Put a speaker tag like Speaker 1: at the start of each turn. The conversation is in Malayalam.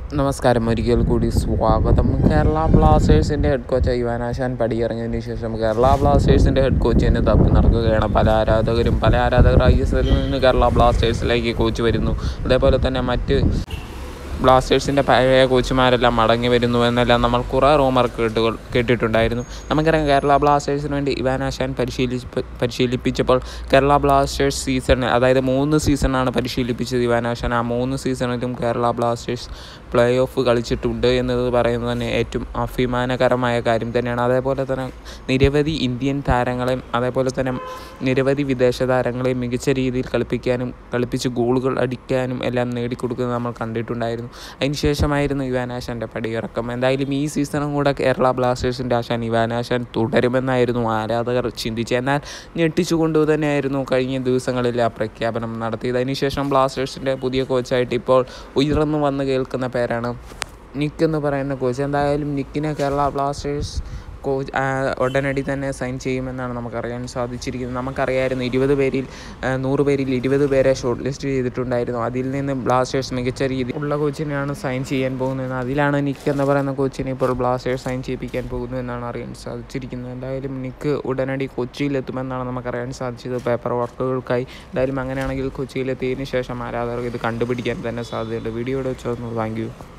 Speaker 1: നമസ്കാരം ഒരിക്കൽ കൂടി സ്വാഗതം കേരള ബ്ലാസ്റ്റേഴ്സിൻ്റെ ഹെഡ് കോച്ച് യുവാനാശാൻ പടിയിറങ്ങിയതിന് ശേഷം കേരള ബ്ലാസ്റ്റേഴ്സിൻ്റെ ഹെഡ് കോച്ചിനെ തപ്പി നടക്കുകയാണ് പല ആരാധകരും പല ആരാധകർ ഐ എസ് എല്ലിൽ നിന്ന് കേരള ബ്ലാസ്റ്റേഴ്സിലേക്ക് കോച്ച് വരുന്നു അതേപോലെ തന്നെ മറ്റ് ബ്ലാസ്റ്റേഴ്സിൻ്റെ പഴയ കോച്ചുമാരെല്ലാം മടങ്ങി വരുന്നു എന്നെല്ലാം നമ്മൾ കുറേ റൂമർ കേട്ടുകൾ കേട്ടിട്ടുണ്ടായിരുന്നു നമുക്കറിയാം കേരള ബ്ലാസ്റ്റേഴ്സിന് വേണ്ടി ഇവാനാശാൻ പരിശീലി പരിശീലിപ്പിച്ചപ്പോൾ കേരള ബ്ലാസ്റ്റേഴ്സ് സീസൺ അതായത് മൂന്ന് സീസണാണ് പരിശീലിപ്പിച്ചത് ഇവാനാശാൻ ആ മൂന്ന് സീസണിലും കേരള ബ്ലാസ്റ്റേഴ്സ് പ്ലേ ഓഫ് കളിച്ചിട്ടുണ്ട് എന്നത് പറയുന്നത് തന്നെ ഏറ്റവും അഭിമാനകരമായ കാര്യം തന്നെയാണ് അതേപോലെ തന്നെ നിരവധി ഇന്ത്യൻ താരങ്ങളെയും അതേപോലെ തന്നെ നിരവധി വിദേശ താരങ്ങളെയും മികച്ച രീതിയിൽ കളിപ്പിക്കാനും കളിപ്പിച്ച് ഗോളുകൾ അടിക്കാനും എല്ലാം നേടിക്കൊടുക്കുന്നത് നമ്മൾ കണ്ടിട്ടുണ്ടായിരുന്നു അതിനുശേഷമായിരുന്നു ഇവാനാശാൻ്റെ പടിയിറക്കം എന്തായാലും ഈ സീസണും കൂടെ കേരള ബ്ലാസ്റ്റേഴ്സിൻ്റെ ആശാൻ ഇവാനാശാൻ തുടരുമെന്നായിരുന്നു ആരാധകർ ചിന്തിച്ചത് എന്നാൽ ഞെട്ടിച്ചുകൊണ്ട് തന്നെയായിരുന്നു കഴിഞ്ഞ ദിവസങ്ങളിൽ ആ പ്രഖ്യാപനം നടത്തിയത് അതിനുശേഷം ബ്ലാസ്റ്റേഴ്സിൻ്റെ പുതിയ കോച്ചായിട്ട് ഇപ്പോൾ ഉയർന്നു വന്ന് കേൾക്കുന്ന പേരാണ് നിക്ക് എന്ന് പറയുന്ന കോച്ച് എന്തായാലും നിക്കിനെ കേരള ബ്ലാസ്റ്റേഴ്സ് കോച്ച് ഉടനടി തന്നെ സൈൻ ചെയ്യുമെന്നാണ് നമുക്കറിയാൻ സാധിച്ചിരിക്കുന്നത് നമുക്കറിയായിരുന്നു ഇരുപത് പേരിൽ ആ, നൂറ് പേരിൽ ഇരുപത് പേരെ ഷോർട്ട് ലിസ്റ്റ് ചെയ്തിട്ടുണ്ടായിരുന്നു അതിൽ നിന്ന് ബ്ലാസ്റ്റേഴ്സ് മികച്ച രീതിയിൽ ഉള്ള കോച്ചിനെയാണ് സൈൻ ചെയ്യാൻ പോകുന്നത് അതിലാണ് നിക്ക് എന്ന് പറയുന്ന കോച്ചിനെ ഇപ്പോൾ ബ്ലാസ്റ്റേഴ്സ് സൈൻ ചെയ്യിപ്പിക്കാൻ പോകുന്നു എന്നാണ് അറിയാൻ സാധിച്ചിരിക്കുന്നത് എന്തായാലും നിക്ക് ഉടനടി കൊച്ചിയിലെത്തുമെന്നാണ് നമുക്കറിയാൻ സാധിച്ചത് പേപ്പർ വർക്കുകൾക്കായി എന്തായാലും അങ്ങനെയാണെങ്കിൽ കൊച്ചിയിലെത്തിയതിന് ശേഷം ആരാധകർക്ക് ഇത് കണ്ടുപിടിക്കാൻ തന്നെ സാധ്യതയുണ്ട് വീഡിയോയുടെ വെച്ചോന്നു താങ്ക് യു